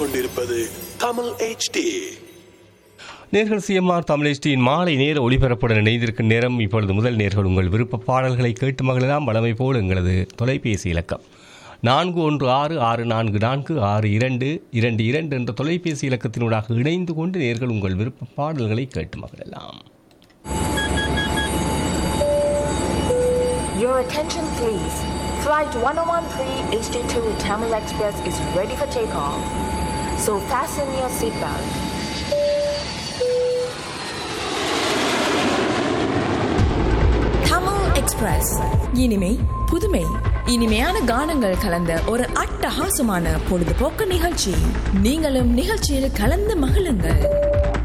கேட்டுக்கொண்டிருப்பது தமிழ் HD நேர்கள் C M R தமிழ்ச்சியின் மாலை நேர ஒளிபரப்புடன் இணைந்திருக்கும் நேரம் இப்பொழுது முதல் நேர்கள் உங்கள் விருப்ப பாடல்களை கேட்டு மகளெல்லாம் வளமை போல் எங்களது தொலைபேசி இலக்கம் நான்கு ஒன்று ஆறு ஆறு நான்கு நான்கு ஆறு இரண்டு இரண்டு இரண்டு என்ற தொலைபேசி இலக்கத்தினூடாக இணைந்து கொண்டு நேர்கள் உங்கள் விருப்ப பாடல்களை கேட்டு மகளெல்லாம் Your attention please. Flight 1013 HD2 Tamil Express is ready for takeoff. So fasten your seatbelt. Tamil express இனிமை புதுமை இனிமையான கானங்கள் கலந்த ஒரு அட்டகாசமான பொழுதுபோக்கு நிகழ்ச்சி நீங்களும் நிகழ்ச்சியில் கலந்து மகிழுங்கள்